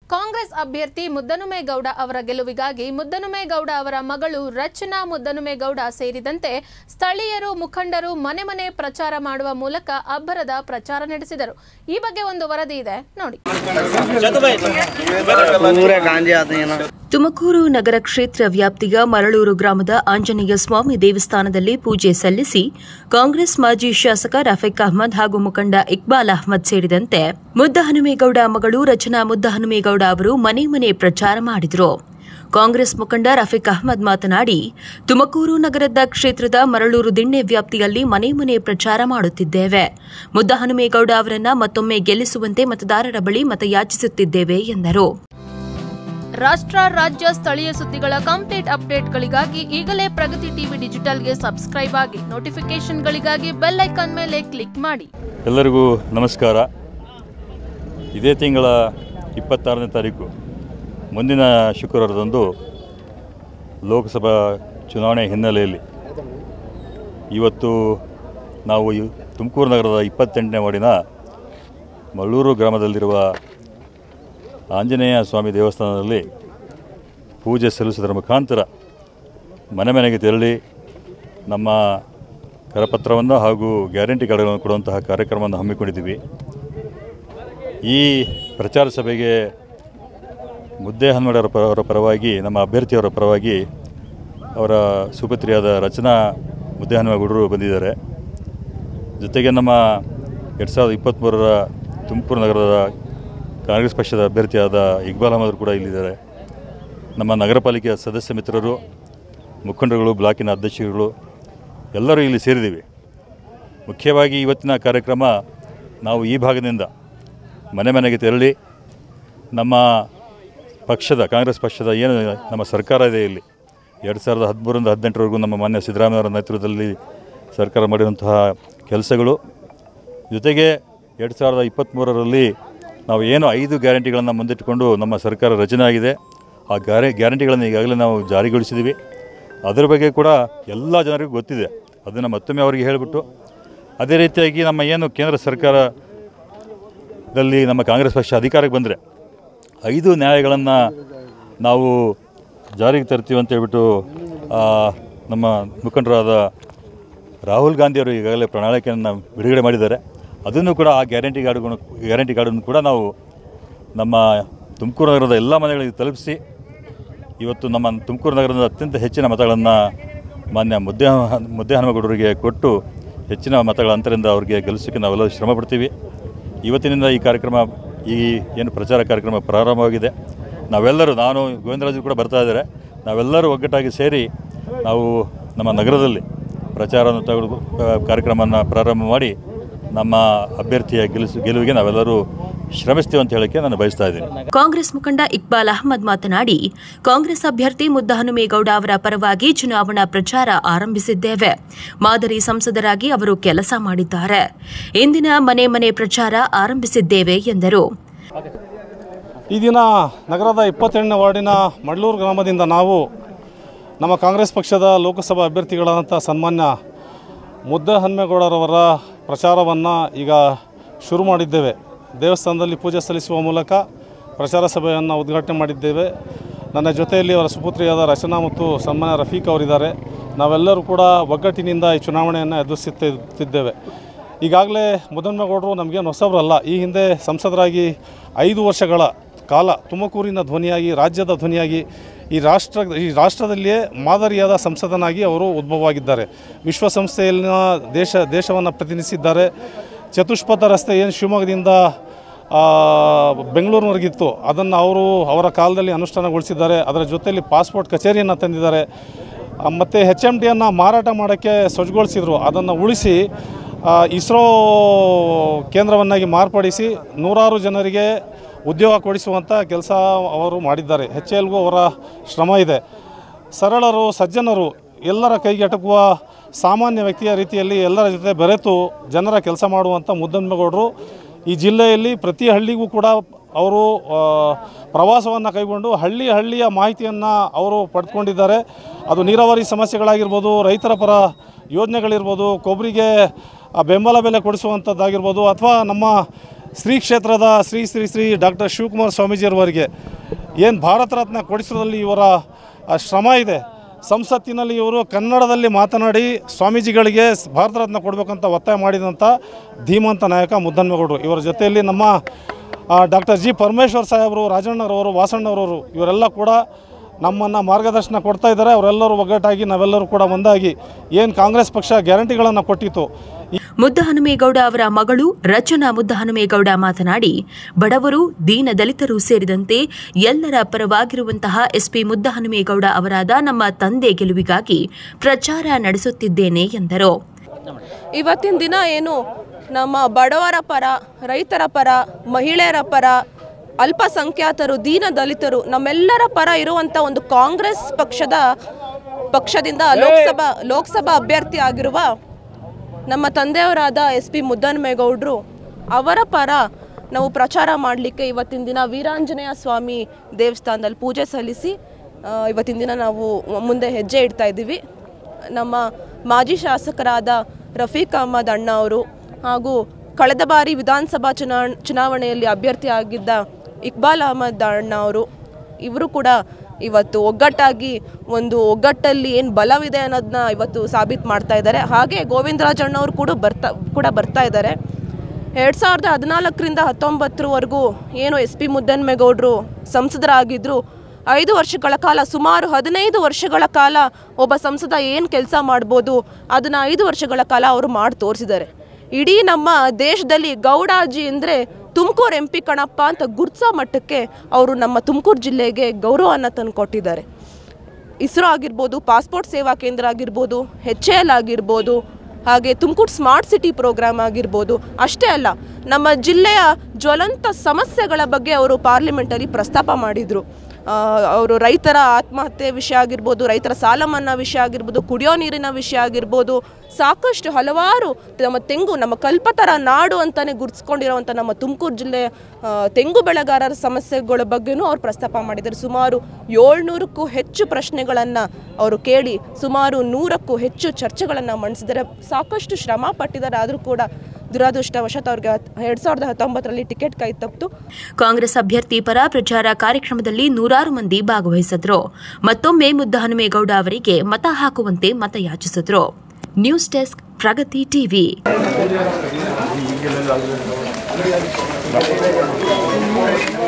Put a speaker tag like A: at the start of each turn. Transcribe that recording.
A: ಕಾಂಗ್ರೆಸ್ ಅಭ್ಯರ್ಥಿ ಮುದ್ದನುಮೇಗೌಡ ಅವರ ಗೆಲುವಿಗಾಗಿ ಮುದ್ದನುಮೇಗೌಡ ಅವರ ಮಗಳು ರಚನಾ ಮುದ್ದನುಮೇಗೌಡ ಸೇರಿದಂತೆ ಸ್ಥಳೀಯರು ಮುಖಂಡರು ಮನೆ ಮನೆ ಪ್ರಚಾರ ಮಾಡುವ ಮೂಲಕ ಅಬ್ಬರದ ಪ್ರಚಾರ ನಡೆಸಿದರು ಈ ಬಗ್ಗೆ ಒಂದು ವರದಿ ಇದೆ ನೋಡಿ
B: पूरे गांजे आते हैं ना
C: ತುಮಕೂರು ನಗರ ಕ್ಷೇತ್ರ ವ್ಯಾಪ್ತಿಯ ಮರಳೂರು ಗ್ರಾಮದ ಆಂಜನೇಯ ಸ್ವಾಮಿ ದೇವಸ್ಥಾನದಲ್ಲಿ ಪೂಜೆ ಸಲ್ಲಿಸಿ ಕಾಂಗ್ರೆಸ್ ಮಾಜಿ ಶಾಸಕ ರಫೀಕ್ ಅಹ್ಮದ್ ಹಾಗೂ ಮುಖಂಡ ಇಕ್ಬಾಲ್ ಅಹ್ಮದ್ ಸೇರಿದಂತೆ ಮುದ್ದಹನುಮೇಗೌಡ ಮಗಳು ರಚನಾ ಮುದ್ದಹನುಮೇಗೌಡ ಅವರು ಮನೆ ಮನೆ ಪ್ರಚಾರ ಮಾಡಿದರು ಕಾಂಗ್ರೆಸ್ ಮುಖಂಡ ರಫೀಕ್ ಅಹ್ಮದ್ ಮಾತನಾಡಿ ತುಮಕೂರು ನಗರದ ಕ್ಷೇತ್ರದ ಮರಳೂರು ದಿಣ್ಣೆ ವ್ಯಾಪ್ತಿಯಲ್ಲಿ ಮನೆ ಮನೆ ಪ್ರಚಾರ ಮಾಡುತ್ತಿದ್ದೇವೆ ಮುದ್ದಹನುಮೇಗೌಡ ಅವರನ್ನ ಮತ್ತೊಮ್ಮೆ ಗೆಲ್ಲಿಸುವಂತೆ ಮತದಾರರ ಬಳಿ ಮತಯಾಚಿಸುತ್ತಿದ್ದೇವೆ ಎಂದರು ರಾಷ್ಟ್ರ ರಾಜ್ಯ ಸ್ಥಳೀಯ ಸುದ್ದಿಗಳ ಕಂಪ್ಲೀಟ್ ಅಪ್ಡೇಟ್ಗಳಿಗಾಗಿ ಈಗಲೇ ಪ್ರಗತಿ ಟಿವಿ ಡಿಜಿಟಲ್ಗೆ ಸಬ್ಸ್ಕ್ರೈಬ್ ಆಗಿ ನೋಟಿಫಿಕೇಶನ್ಗಳಿಗಾಗಿ ಬೆಲ್ ಐಕಾನ್ ಮೇಲೆ ಕ್ಲಿಕ್ ಮಾಡಿ
D: ಎಲ್ಲರಿಗೂ ನಮಸ್ಕಾರ ಇದೇ ತಿಂಗಳ ಇಪ್ಪತ್ತಾರನೇ ತಾರೀಕು ಮುಂದಿನ ಶುಕ್ರವಾರದಂದು ಲೋಕಸಭಾ ಚುನಾವಣೆ ಹಿನ್ನೆಲೆಯಲ್ಲಿ ಇವತ್ತು ನಾವು ಈ ತುಮಕೂರು ನಗರದ ಇಪ್ಪತ್ತೆಂಟನೇ ವಾರ್ಡಿನ ಮಳ್ಳೂರು ಗ್ರಾಮದಲ್ಲಿರುವ ಆಂಜನೇಯ ಸ್ವಾಮಿ ದೇವಸ್ಥಾನದಲ್ಲಿ ಪೂಜೆ ಸಲ್ಲಿಸುವುದರ ಮುಖಾಂತರ ಮನೆ ಮನೆಗೆ ತೆರಳಿ ನಮ್ಮ ಕರಪತ್ರವನ್ನು ಹಾಗೂ ಗ್ಯಾರಂಟಿ ಕಾರ್ಡ್ಗಳನ್ನು ಕೊಡುವಂತಹ ಕಾರ್ಯಕ್ರಮವನ್ನು ಹಮ್ಮಿಕೊಂಡಿದ್ದೀವಿ ಈ ಪ್ರಚಾರ ಸಭೆಗೆ ಮುದ್ದೆ ಹನ್ಮಡವರ ಪರ ಅವರ ಪರವಾಗಿ ನಮ್ಮ ಅಭ್ಯರ್ಥಿಯವರ ಪರವಾಗಿ ಅವರ ಸುಪುತ್ರಿಯಾದ ರಚನಾ ಮುದ್ದೆ ಹನುಮೇಗೌಡರು ಬಂದಿದ್ದಾರೆ ಜೊತೆಗೆ ನಮ್ಮ ಎರಡು ಸಾವಿರದ ಇಪ್ಪತ್ತ್ಮೂರರ ತುಮಕೂರು ನಗರದ ಕಾಂಗ್ರೆಸ್ ಪಕ್ಷದ ಅಭ್ಯರ್ಥಿಯಾದ ಇಕ್ಬಾಲ್ ಅಹಮದ್ ಕೂಡ ಇಲ್ಲಿದ್ದಾರೆ ನಮ್ಮ ನಗರ ಪಾಲಿಕೆಯ ಸದಸ್ಯ ಮಿತ್ರರು ಮುಖಂಡರುಗಳು ಬ್ಲಾಕಿನ ಅಧ್ಯಕ್ಷರುಗಳು ಎಲ್ಲರೂ ಇಲ್ಲಿ ಸೇರಿದ್ದೀವಿ ಮುಖ್ಯವಾಗಿ ಇವತ್ತಿನ ಕಾರ್ಯಕ್ರಮ ನಾವು ಈ ಭಾಗದಿಂದ ಮನೆ ಮನೆಗೆ ತೆರಳಿ ನಮ್ಮ ಪಕ್ಷದ ಕಾಂಗ್ರೆಸ್ ಪಕ್ಷದ ಏನು ನಮ್ಮ ಸರ್ಕಾರ ಇದೆ ಇಲ್ಲಿ ಎರಡು ಸಾವಿರದ ಹದಿಮೂರರಿಂದ ಹದಿನೆಂಟರವರೆಗೂ ನಮ್ಮ ಮಾನ್ಯ ಸಿದ್ದರಾಮಯ್ಯವರ ನೇತೃತ್ವದಲ್ಲಿ ಸರ್ಕಾರ ಮಾಡಿರುವಂತಹ ಕೆಲಸಗಳು ಜೊತೆಗೆ ಎರಡು ಸಾವಿರದ ಇಪ್ಪತ್ತ್ಮೂರರಲ್ಲಿ ನಾವು ಏನು ಐದು ಗ್ಯಾರಂಟಿಗಳನ್ನು ಮುಂದಿಟ್ಟುಕೊಂಡು ನಮ್ಮ ಸರ್ಕಾರ ರಚನೆ ಆಗಿದೆ ಆ ಗ್ಯಾರೆ ಗ್ಯಾರಂಟಿಗಳನ್ನು ಈಗಾಗಲೇ ನಾವು ಜಾರಿಗೊಳಿಸಿದ್ದೀವಿ ಅದರ ಬಗ್ಗೆ ಕೂಡ ಎಲ್ಲ ಜನರಿಗೂ ಗೊತ್ತಿದೆ ಅದನ್ನು ಮತ್ತೊಮ್ಮೆ ಅವರಿಗೆ ಹೇಳಿಬಿಟ್ಟು ಅದೇ ರೀತಿಯಾಗಿ ನಮ್ಮ ಏನು ಕೇಂದ್ರ ಸರ್ಕಾರದಲ್ಲಿ ನಮ್ಮ ಕಾಂಗ್ರೆಸ್ ಪಕ್ಷ ಅಧಿಕಾರಕ್ಕೆ ಬಂದರೆ ಐದು ನ್ಯಾಯಗಳನ್ನು ನಾವು ಜಾರಿಗೆ ತರ್ತೀವಿ ಅಂತ ಹೇಳ್ಬಿಟ್ಟು ಆ, ನಮ್ಮ ಮುಖಂಡರಾದ ರಾಹುಲ್ ಗಾಂಧಿಯವರು ಈಗಾಗಲೇ ಪ್ರಣಾಳಿಕೆಯನ್ನು ಬಿಡುಗಡೆ ಮಾಡಿದ್ದಾರೆ ಅದನ್ನು ಕೂಡ ಆ ಗ್ಯಾರಂಟಿ ಕಾರ್ಡ್ಗಳನ್ನು ಗ್ಯಾರಂಟಿ ಕಾರ್ಡನ್ನು ಕೂಡ ನಾವು ನಮ್ಮ ತುಮಕೂರು ನಗರದ ಎಲ್ಲ ಮನೆಗಳಿಗೆ ತಲುಪಿಸಿ ಇವತ್ತು ನಮ್ಮ ತುಮಕೂರು ನಗರದ ಅತ್ಯಂತ ಹೆಚ್ಚಿನ ಮತಗಳನ್ನು ಮಾನ್ಯ ಮುದ್ದೆ ಮುದ್ದೆ ಹನುಮಗೌಡರಿಗೆ ಕೊಟ್ಟು ಹೆಚ್ಚಿನ ಮತಗಳ ಅಂತರದಿಂದ ಅವರಿಗೆ ಗೆಲ್ಲಿಸೋಕ್ಕೆ ನಾವೆಲ್ಲ ಶ್ರಮ ಪಡ್ತೀವಿ ಇವತ್ತಿನಿಂದ ಈ ಕಾರ್ಯಕ್ರಮ ಈ ಏನು ಪ್ರಚಾರ ಕಾರ್ಯಕ್ರಮ ಪ್ರಾರಂಭವಾಗಿದೆ ನಾವೆಲ್ಲರೂ ನಾನು ಗೋವಿಂದರಾಜು ಕೂಡ ಬರ್ತಾ ಇದ್ದಾರೆ ನಾವೆಲ್ಲರೂ ಒಗ್ಗಟ್ಟಾಗಿ ಸೇರಿ ನಾವು ನಮ್ಮ ನಗರದಲ್ಲಿ ಪ್ರಚಾರವನ್ನು ತೆಗೆದು ಕಾರ್ಯಕ್ರಮವನ್ನು ಪ್ರಾರಂಭ ಮಾಡಿ ನಮ್ಮ ಅಭ್ಯರ್ಥಿಯ ಗೆಲ್ಲಿಸು ಗೆಲುವಿಗೆ ನಾವೆಲ್ಲರೂ ಶ್ರಮಿಸ್ತೀವಿ ಅಂತ ಹೇಳೋಕ್ಕೆ ನಾನು ಬಯಸ್ತಾ ಇದ್ದೀನಿ
C: ಕಾಂಗ್ರೆಸ್ ಮುಖಂಡ ಇಕ್ಬಾಲ್ ಅಹ್ಮದ್ ಮಾತನಾಡಿ ಕಾಂಗ್ರೆಸ್ ಅಭ್ಯರ್ಥಿ ಮುದ್ದಹನುಮೇಗೌಡ ಅವರ ಪರವಾಗಿ ಚುನಾವಣಾ ಪ್ರಚಾರ ಆರಂಭಿಸಿದ್ದೇವೆ ಮಾದರಿ ಸಂಸದರಾಗಿ ಅವರು ಕೆಲಸ ಮಾಡಿದ್ದಾರೆ ಇಂದಿನ ಮನೆ ಮನೆ ಪ್ರಚಾರ ಆರಂಭಿಸಿದ್ದೇವೆ ಎಂದರು
E: ಈ ದಿನ ನಗರದ ಇಪ್ಪತ್ತೆರಡನೇ ವಾರ್ಡಿನ ಮಡ್ಲೂರು ಗ್ರಾಮದಿಂದ ನಾವು ನಮ್ಮ ಕಾಂಗ್ರೆಸ್ ಪಕ್ಷದ ಲೋಕಸಭಾ ಅಭ್ಯರ್ಥಿಗಳಾದಂಥ ಸನ್ಮಾನ್ಯ ಮುದ್ದೆ ಹನುಮೇಗೌಡರವರ ಪ್ರಚಾರವನ್ನು ಈಗ ಶುರು ಮಾಡಿದ್ದೇವೆ ದೇವಸ್ಥಾನದಲ್ಲಿ ಪೂಜೆ ಸಲ್ಲಿಸುವ ಮೂಲಕ ಪ್ರಚಾರ ಸಭೆಯನ್ನು ಉದ್ಘಾಟನೆ ಮಾಡಿದ್ದೇವೆ ನನ್ನ ಜೊತೆಯಲ್ಲಿ ಅವರ ಸುಪುತ್ರಿಯಾದ ರಚನಾ ಮತ್ತು ಸನ್ಮಾನ್ಯ ರಫೀಕ್ ಅವರಿದ್ದಾರೆ ನಾವೆಲ್ಲರೂ ಕೂಡ ಒಗ್ಗಟ್ಟಿನಿಂದ ಈ ಚುನಾವಣೆಯನ್ನು ಎದುರಿಸುತ್ತಿದ್ದೇವೆ ಈಗಾಗಲೇ ಮುದ್ದನ್ಮೇಗೌಡರು ನಮಗೇನು ಹೊಸಬರಲ್ಲ ಈ ಹಿಂದೆ ಸಂಸದರಾಗಿ ಐದು ವರ್ಷಗಳ ಕಾಲ ತುಮಕೂರಿನ ಧ್ವನಿಯಾಗಿ ರಾಜ್ಯದ ಧ್ವನಿಯಾಗಿ ಈ ರಾಷ್ಟ್ರ ಈ ರಾಷ್ಟ್ರದಲ್ಲಿಯೇ ಮಾದರಿಯಾದ ಸಂಸದನಾಗಿ ಅವರು ಉದ್ಭವವಾಗಿದ್ದಾರೆ ವಿಶ್ವಸಂಸ್ಥೆಯಲ್ಲಿನ ದೇಶ ದೇಶವನ್ನು ಪ್ರತಿನಿಧಿಸಿದ್ದಾರೆ ಚತುಷ್ಪಥ ರಸ್ತೆ ಏನು ಶಿವಮೊಗ್ಗದಿಂದ ಆ, ಬೆಂಗಳೂರಿನವರೆಗಿತ್ತು ಅದನ್ನು ಅವರು ಅವರ ಕಾಲದಲ್ಲಿ ಅನುಷ್ಠಾನಗೊಳಿಸಿದ್ದಾರೆ ಅದರ ಜೊತೆಯಲ್ಲಿ ಪಾಸ್ಪೋರ್ಟ್ ಕಚೇರಿಯನ್ನು ತಂದಿದ್ದಾರೆ ಮತ್ತು ಹೆಚ್ ಎಮ್ ಟಿಯನ್ನು ಮಾರಾಟ ಮಾಡೋಕ್ಕೆ ಸಜ್ಜುಗೊಳಿಸಿದರು ಅದನ್ನು ಉಳಿಸಿ ಆ, ಇಸ್ರೋ ಕೇಂದ್ರವನ್ನಾಗಿ ಮಾರ್ಪಡಿಸಿ ನೂರಾರು ಜನರಿಗೆ ಉದ್ಯೋಗ ಕೊಡಿಸುವಂಥ ಕೆಲಸ ಅವರು ಮಾಡಿದ್ದಾರೆ ಎಚ್ ಎಲ್ಗೂ ಅವರ ಶ್ರಮ ಇದೆ ಸರಳರು ಸಜ್ಜನರು ಎಲ್ಲರ ಕೈಗೆಟಕುವ ಸಾಮಾನ್ಯ ವ್ಯಕ್ತಿಯ ರೀತಿಯಲ್ಲಿ ಎಲ್ಲರ ಜೊತೆ ಬೆರೆತು ಜನರ ಕೆಲಸ ಮಾಡುವಂಥ ಮುದ್ದನ್ಮೇಗೌಡರು ಈ ಜಿಲ್ಲೆಯಲ್ಲಿ ಪ್ರತಿ ಹಳ್ಳಿಗೂ ಕೂಡ ಅವರು ಪ್ರವಾಸವನ್ನು ಕೈಗೊಂಡು ಹಳ್ಳಿ ಹಳ್ಳಿಯ ಮಾಹಿತಿಯನ್ನು ಅವರು ಪಡೆದುಕೊಂಡಿದ್ದಾರೆ ಅದು ನೀರಾವರಿ ಸಮಸ್ಯೆಗಳಾಗಿರ್ಬೋದು ರೈತರ ಪರ ಯೋಜನೆಗಳಿರ್ಬೋದು ಕೊಬ್ಬರಿಗೆ ಆ ಬೆಂಬಲ ಬೆಲೆ ಕೊಡಿಸುವಂಥದ್ದಾಗಿರ್ಬೋದು ಅಥವಾ ನಮ್ಮ ಶ್ರೀ ಕ್ಷೇತ್ರದ ಶ್ರೀ ಶ್ರೀ ಶ್ರೀ ಡಾಕ್ಟರ್ ಶಿವಕುಮಾರ ಸ್ವಾಮೀಜಿಯವರಿಗೆ ಏನು ಭಾರತ ರತ್ನ ಕೊಡಿಸೋದ್ರಲ್ಲಿ ಇವರ ಆ ಶ್ರಮ ಇದೆ ಸಂಸತ್ತಿನಲ್ಲಿ ಇವರು ಕನ್ನಡದಲ್ಲಿ ಮಾತನಾಡಿ ಸ್ವಾಮೀಜಿಗಳಿಗೆ ಸ್- ಭಾರತ ರತ್ನ ಕೊಡಬೇಕಂತ ಒತ್ತಾಯ ಮಾಡಿದಂಥ ಧೀಮಂತ ನಾಯಕ ಮುದ್ದನ್ಮೇಗೌಡರು ಇವರ ಜೊತೆಯಲ್ಲಿ ನಮ್ಮ ಡಾಕ್ಟರ್ ಜಿ ಪರಮೇಶ್ವರ್ ಸಾಹೇಬರು ರಾಜಣ್ಣರವರು ವಾಸಣ್ಣರವರು ಇವರೆಲ್ಲ ಕೂಡ ನಮ್ಮನ್ನು ಮಾರ್ಗದರ್ಶನ ಕೊಡ್ತಾ ಇದ್ದಾರೆ ಅವರೆಲ್ಲರೂ ಒಗ್ಗಟ್ಟಾಗಿ ನಾವೆಲ್ಲರೂ ಕೂಡ ಒಂದಾಗಿ ಏನು ಕಾಂಗ್ರೆಸ್ ಪಕ್ಷ ಗ್ಯಾರಂಟಿಗಳನ್ನು ಕೊಟ್ಟಿತ್ತು ಈ
C: ಮುದ್ದಹನುಮೇಗೌಡ ಅವರ ಮಗಳು ರಚನಾ ಮುದ್ದಹನುಮೇಗೌಡ ಮಾತನಾಡಿ ಬಡವರು ದೀನ ದಲಿತರು ಸೇರಿದಂತೆ ಎಲ್ಲರ ಪರವಾಗಿರುವಂತಹ ಎಸ್ಪಿ ಮುದ್ದಹನುಮೇಗೌಡ ಅವರಾದ ನಮ್ಮ ತಂದೆ ಗೆಲುವಿಗಾಗಿ ಪ್ರಚಾರ ನಡೆಸುತ್ತಿದ್ದೇನೆ ಎಂದರು
F: ಇವತ್ತಿನ ದಿನ ಏನು ನಮ್ಮ ಬಡವರ ಪರ ರೈತರ ಪರ ಮಹಿಳೆಯರ ಪರ ಅಲ್ಪಸಂಖ್ಯಾತರು ದೀನ ದಲಿತರು ನಮ್ಮೆಲ್ಲರ ಪರ ಇರುವಂಥ ಒಂದು ಕಾಂಗ್ರೆಸ್ ಪಕ್ಷದ ಪಕ್ಷದಿಂದ ಲೋಕಸಭಾ ಲೋಕಸಭಾ ಅಭ್ಯರ್ಥಿ ಆಗಿರುವ ನಮ್ಮ ತಂದೆಯವರಾದ ಎಸ್ ಪಿ ಮುದ್ದನ್ಮೇಗೌಡರು ಅವರ ಪರ ನಾವು ಪ್ರಚಾರ ಮಾಡಲಿಕ್ಕೆ ಇವತ್ತಿನ ದಿನ ವೀರಾಂಜನೇಯ ಸ್ವಾಮಿ ದೇವಸ್ಥಾನದಲ್ಲಿ ಪೂಜೆ ಸಲ್ಲಿಸಿ ಆ, ಇವತ್ತಿನ ದಿನ ನಾವು ಮುಂದೆ ಹೆಜ್ಜೆ ಇಡ್ತಾ ಇದ್ದೀವಿ ನಮ್ಮ ಮಾಜಿ ಶಾಸಕರಾದ ರಫೀಕ್ ಅಹಮದ್ ಅಣ್ಣ ಅವರು ಹಾಗೂ ಕಳೆದ ಬಾರಿ ವಿಧಾನಸಭಾ ಚುನಾ ಚುನಾವಣೆಯಲ್ಲಿ ಅಭ್ಯರ್ಥಿ ಆಗಿದ್ದ ಇಕ್ಬಾಲ್ ಅಹಮದ್ ಅಣ್ಣ ಅವರು ಇವರು ಕೂಡ ಇವತ್ತು ಒಗ್ಗಟ್ಟಾಗಿ ಒಂದು ಒಗ್ಗಟ್ಟಲ್ಲಿ ಏನು ಬಲವಿದೆ ಅನ್ನೋದನ್ನ ಇವತ್ತು ಸಾಬೀತು ಮಾಡ್ತಾ ಇದ್ದಾರೆ ಹಾಗೆ ಗೋವಿಂದರಾಜ್ ಅಣ್ಣವರು ಕೂಡ ಬರ್ತಾ ಕೂಡ ಬರ್ತಾ ಇದ್ದಾರೆ ಎರಡು ಸಾವಿರದ ಹದಿನಾಲ್ಕರಿಂದ ಹತ್ತೊಂಬತ್ತರವರೆಗೂ ಏನು ಎಸ್ ಪಿ ಮುದ್ದನ್ಮೇಗೌಡರು ಸಂಸದರಾಗಿದ್ದರು ಐದು ವರ್ಷಗಳ ಕಾಲ ಸುಮಾರು ಹದಿನೈದು ವರ್ಷಗಳ ಕಾಲ ಒಬ್ಬ ಸಂಸದ ಏನು ಕೆಲಸ ಮಾಡ್ಬೋದು ಅದನ್ನು ಐದು ವರ್ಷಗಳ ಕಾಲ ಅವರು ಮಾಡಿ ತೋರಿಸಿದ್ದಾರೆ ಇಡೀ ನಮ್ಮ ದೇಶದಲ್ಲಿ ಗೌಡಾಜಿ ಅಂದರೆ ತುಮಕೂರು ಎಂ ಪಿ ಕಣಪ್ಪ ಅಂತ ಗುರ್ತಿಸೋ ಮಟ್ಟಕ್ಕೆ ಅವರು ನಮ್ಮ ತುಮಕೂರು ಜಿಲ್ಲೆಗೆ ಗೌರವವನ್ನು ತಂದುಕೊಟ್ಟಿದ್ದಾರೆ ಇಸ್ರೋ ಆಗಿರ್ಬೋದು ಪಾಸ್ಪೋರ್ಟ್ ಸೇವಾ ಕೇಂದ್ರ ಆಗಿರ್ಬೋದು ಹೆಚ್ ಎಲ್ ಆಗಿರ್ಬೋದು ಹಾಗೆ ತುಮಕೂರು ಸ್ಮಾರ್ಟ್ ಸಿಟಿ ಪ್ರೋಗ್ರಾಮ್ ಆಗಿರ್ಬೋದು ಅಷ್ಟೇ ಅಲ್ಲ ನಮ್ಮ ಜಿಲ್ಲೆಯ ಜ್ವಲಂತ ಸಮಸ್ಯೆಗಳ ಬಗ್ಗೆ ಅವರು ಪಾರ್ಲಿಮೆಂಟಲ್ಲಿ ಪ್ರಸ್ತಾಪ ಮಾಡಿದರು ಅವರು ರೈತರ ಆತ್ಮಹತ್ಯೆ ವಿಷಯ ಆಗಿರ್ಬೋದು ರೈತರ ಸಾಲ ಮನ್ನಾ ವಿಷಯ ಆಗಿರ್ಬೋದು ಕುಡಿಯೋ ನೀರಿನ ವಿಷಯ ಆಗಿರ್ಬೋದು ಸಾಕಷ್ಟು ಹಲವಾರು ನಮ್ಮ ತೆಂಗು ನಮ್ಮ ಕಲ್ಪತರ ನಾಡು ಅಂತಲೇ ಗುರುತಿಸ್ಕೊಂಡಿರೋವಂಥ ನಮ್ಮ ತುಮಕೂರು ಜಿಲ್ಲೆಯ ಆ, ತೆಂಗು ಬೆಳೆಗಾರರ ಸಮಸ್ಯೆಗಳ ಬಗ್ಗೆನೂ ಅವ್ರು ಪ್ರಸ್ತಾಪ ಮಾಡಿದ್ದಾರೆ ಸುಮಾರು ಏಳ್ನೂರಕ್ಕೂ ಹೆಚ್ಚು ಪ್ರಶ್ನೆಗಳನ್ನು ಅವರು ಕೇಳಿ ಸುಮಾರು ನೂರಕ್ಕೂ ಹೆಚ್ಚು ಚರ್ಚೆಗಳನ್ನು ಮಂಡಿಸಿದ್ದಾರೆ ಸಾಕಷ್ಟು ಶ್ರಮ ಪಟ್ಟಿದ್ದಾರೆ ಆದರೂ ಕೂಡ ದುರದೃಷ್ಟವಶಾತ್ ಅವ್ರಿಗೆ ಎರಡು ಸಾವಿರದ ಹತ್ತೊಂಬತ್ತರಲ್ಲಿ ಟಿಕೆಟ್ ಕೈ ತಪ್ಪಿತು
C: ಕಾಂಗ್ರೆಸ್ ಅಭ್ಯರ್ಥಿ ಪರ ಪ್ರಚಾರ ಕಾರ್ಯಕ್ರಮದಲ್ಲಿ ನೂರಾರು ಮಂದಿ ಭಾಗವಹಿಸಿದ್ರು ಮತ್ತೊಮ್ಮೆ ಮುದ್ದಹನುಮೇಗೌಡ ಅವರಿಗೆ ಮತ ಹಾಕುವಂತೆ ಮತಯಾಚಿಸಿದ್ರು ನ್ಯೂಸ್ ಡೆಸ್ಕ್ ಪ್ರಗತಿ ಟಿವಿ